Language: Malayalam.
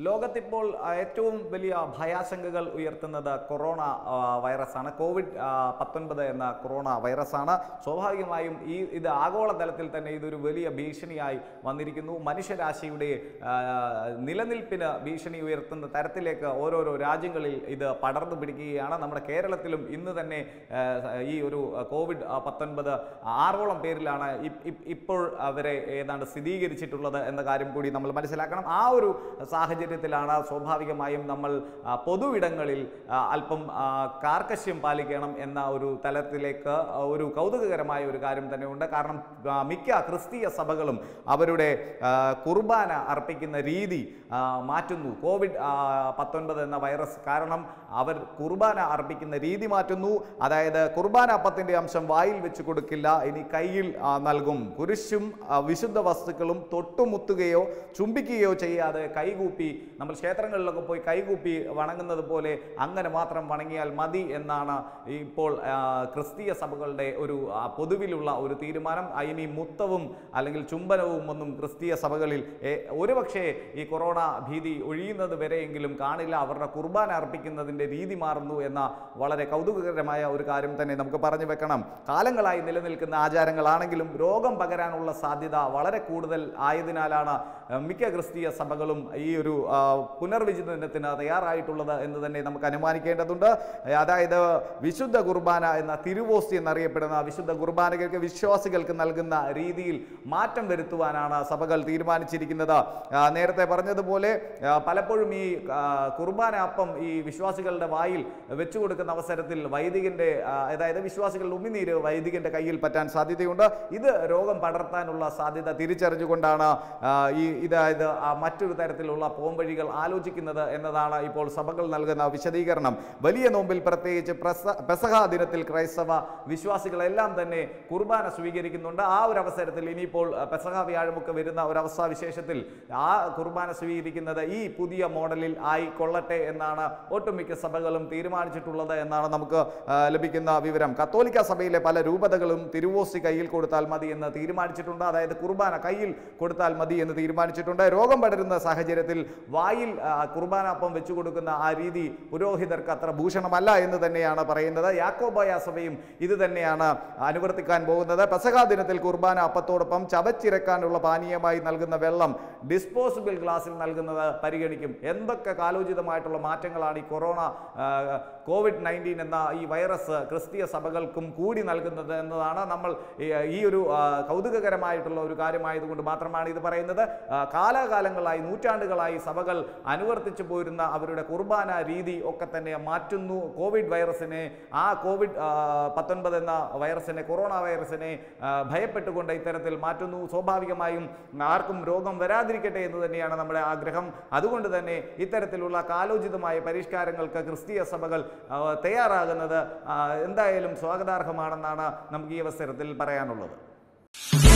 ലോകത്തിപ്പോൾ ആ, ഏറ്റവും വലിയ ഭയാശങ്കകൾ ഉയർത്തുന്നത് കൊറോണ ആ, വൈറസാണ് കോവിഡ് ആ, പത്തൊൻപത് എന്ന കൊറോണ വൈറസാണ് സ്വാഭാവികമായും ഈ ഇത് ആഗോളതലത്തിൽ തന്നെ ഇതൊരു വലിയ ഭീഷണിയായി വന്നിരിക്കുന്നു മനുഷ്യരാശിയുടെ ആ, നിലനിൽപ്പിന് ഭീഷണി ഉയർത്തുന്ന തരത്തിലേക്ക് ഓരോരോ രാജ്യങ്ങളിൽ ഇത് പടർന്നു പിടിക്കുകയാണ് നമ്മുടെ കേരളത്തിലും ഇന്ന് തന്നെ ആ, ഈ ഒരു കോവിഡ് ആ, പത്തൊൻപത് ആറോളം പേരിലാണ് ഇപ്- ഇപ്- ഇപ്പോൾ അവരെ ഏതാണ്ട് സ്ഥിരീകരിച്ചിട്ടുള്ളത് എന്ന കാര്യം കൂടി നമ്മൾ മനസ്സിലാക്കണം ആ ഒരു സാഹചര്യത്തിലാണ് സ്വാഭാവികമായും നമ്മൾ ആ, പൊതുവിടങ്ങളിൽ ആ, അല്പം ആ, കാർക്കശ്യം പാലിക്കണം എന്ന ഒരു തലത്തിലേക്ക് ആ, ഒരു കൗതുകകരമായ ഒരു കാര്യം തന്നെയുണ്ട് കാരണം ആ, മിക്ക ക്രിസ്തീയ സഭകളും അവരുടെ ആ, കുർബാന അർപ്പിക്കുന്ന രീതി ആ, മാറ്റുന്നു കോവിഡ് ആ, പത്തൊൻപത് എന്ന വൈറസ് കാരണം അവർ കുർബാന അർപ്പിക്കുന്ന രീതി മാറ്റുന്നു അതായത് കുർബാന അപ്പത്തിൻ്റെ അംശം വായിൽ വെച്ച് കൊടുക്കില്ല ഇനി കയ്യിൽ ആ, നൽകും കുരിശും ആ, വിശുദ്ധ വസ്തുക്കളും തൊട്ടുമുത്തുകയോ ചുംബിക്കുകയോ ചെയ്യാതെ കൈകൂപ്പി നമ്മൾ ക്ഷേത്രങ്ങളിലൊക്കെ പോയി കൈകൂപ്പി വണങ്ങുന്നത് പോലെ അങ്ങനെ മാത്രം വണങ്ങിയാൽ മതി എന്നാണ് ഇപ്പോൾ ആ, ക്രിസ്തീയ സഭകളുടെ ഒരു ആ, പൊതുവിലുള്ള ഒരു തീരുമാനം ആ, ഇനി മുത്തവും അല്ലെങ്കിൽ ചുംബനവും ഒന്നും ക്രിസ്തീയ സഭകളിൽ ഏ, ഒരുപക്ഷേ ഈ കൊറോണ ഭീതി ഒഴിയുന്നത് വരെയെങ്കിലും കാണില്ല അവരുടെ കുർബാന അർപ്പിക്കുന്നതിൻ്റെ രീതി മാറുന്നു എന്ന വളരെ കൗതുകകരമായ ഒരു കാര്യം തന്നെ നമുക്ക് പറഞ്ഞു വെക്കണം കാലങ്ങളായി നിലനിൽക്കുന്ന ആചാരങ്ങളാണെങ്കിലും രോഗം പകരാനുള്ള സാധ്യത വളരെ കൂടുതൽ ആയതിനാലാണ് ആ, മിക്ക ക്രിസ്തീയ സഭകളും ഈ ഒരു ആ, പുനർവിചിന്തനത്തിന് തയ്യാറായിട്ടുള്ളത് എന്ന് തന്നെ നമുക്ക് അനുമാനിക്കേണ്ടതുണ്ട് അതായത് വിശുദ്ധ കുർബാന എന്ന തിരുവോസ്തി എന്നറിയപ്പെടുന്ന വിശുദ്ധ കുർബാനകൾക്ക് വിശ്വാസികൾക്ക് നൽകുന്ന രീതിയിൽ മാറ്റം വരുത്തുവാനാണ് സഭകൾ തീരുമാനിച്ചിരിക്കുന്നത് ആ, നേരത്തെ പറഞ്ഞതുപോലെ ആ, പലപ്പോഴും ഈ ആ, കുർബാന അപ്പം ഈ വിശ്വാസികളുടെ വായിൽ വെച്ചു കൊടുക്കുന്ന അവസരത്തിൽ വൈദികന്റെ ആ, അതായത് വിശ്വാസികളുടെ ഉമിനീര് വൈദികന്റെ കയ്യിൽ പറ്റാൻ സാധ്യതയുണ്ട് ഇത് രോഗം പടർത്താനുള്ള സാധ്യത തിരിച്ചറിഞ്ഞുകൊണ്ടാണ് ആ, ഈ ഇതായത് ആ മറ്റൊരു തരത്തിലുള്ള പോംവഴികൾ ആലോചിക്കുന്നത് എന്നതാണ് ഇപ്പോൾ സഭകൾ നൽകുന്ന വിശദീകരണം വലിയ നോമ്പിൽ പ്രത്യേകിച്ച് പ്രസ പെസഹ ദിനത്തിൽ ക്രൈസ്തവ വിശ്വാസികളെല്ലാം തന്നെ കുർബാന സ്വീകരിക്കുന്നുണ്ട് ആ ഒരു അവസരത്തിൽ ഇനിയിപ്പോൾ ആ, പെസഹ വ്യാഴമൊക്കെ വരുന്ന ഒരു അവസ്ഥാവിശേഷത്തിൽ ആ കുർബാന സ്വീകരിക്കുന്നത് ഈ പുതിയ മോഡലിൽ ആയിക്കൊള്ളട്ടെ എന്നാണ് ഒട്ടുമിക്ക സഭകളും തീരുമാനിച്ചിട്ടുള്ളത് എന്നാണ് നമുക്ക് ആ, ലഭിക്കുന്ന വിവരം കത്തോലിക്ക സഭയിലെ പല രൂപതകളും തിരുവോസി കയ്യിൽ കൊടുത്താൽ മതി എന്ന് തീരുമാനിച്ചിട്ടുണ്ട് അതായത് കുർബാന കയ്യിൽ കൊടുത്താൽ മതി എന്ന് തീരുമാനിച്ചിട്ടുണ്ട് രോഗം പടരുന്ന സാഹചര്യത്തിൽ വായിൽ ആ, കുർബാന അപ്പം വെച്ചു കൊടുക്കുന്ന ആ രീതി പുരോഹിതർക്ക് അത്ര ഭൂഷണമല്ല എന്ന് തന്നെയാണ് പറയുന്നത് യാക്കോബായ സഭയും ഇത് തന്നെയാണ് അനുവർത്തിക്കാൻ പോകുന്നത് പെസഹാ ദിനത്തിൽ കുർബാന അപ്പത്തോടൊപ്പം ചവച്ചിരക്കാനുള്ള പാനീയമായി നൽകുന്ന വെള്ളം ഡിസ്പോസിബിൾ ഗ്ലാസ്സിൽ നൽകുന്നത് പരിഗണിക്കും എന്തൊക്കെ കാലോചിതമായിട്ടുള്ള മാറ്റങ്ങളാണ് ഈ കൊറോണ ആ, കോവിഡ് നയൻറ്റീൻ എന്ന ഈ വൈറസ് ക്രിസ്തീയ സഭകൾക്കും കൂടി നൽകുന്നത് എന്നതാണ് നമ്മൾ ഈ- ഈ ഒരു ആ, കൗതുകകരമായിട്ടുള്ള ഒരു കാര്യമായതുകൊണ്ട് മാത്രമാണ് ഇത് പറയുന്നത് ആ, കാലാകാലങ്ങളായി നൂറ്റാണ്ടുകളായി സഭകൾ അനുവർത്തിച്ചു പോരുന്ന അവരുടെ കുർബാന രീതി ഒക്കെ തന്നെ മാറ്റുന്നു കോവിഡ് വൈറസിനെ ആ കോവിഡ് ആ, പത്തൊൻപത് എന്ന വൈറസിനെ കൊറോണ വൈറസിനെ ആ, ഭയപ്പെട്ടുകൊണ്ട് ഇത്തരത്തിൽ മാറ്റുന്നു സ്വാഭാവികമായും ആർക്കും രോഗം വരാതിരിക്കട്ടെ എന്ന് തന്നെയാണ് നമ്മുടെ ആഗ്രഹം അതുകൊണ്ട് തന്നെ ഇത്തരത്തിലുള്ള കാലോചിതമായ പരിഷ്കാരങ്ങൾക്ക് ക്രിസ്തീയ സഭകൾ ആ, തയ്യാറാകുന്നത് ആ, എന്തായാലും സ്വാഗതാർഹമാണെന്നാണ് നമുക്ക് ഈ അവസരത്തിൽ പറയാനുള്ളത്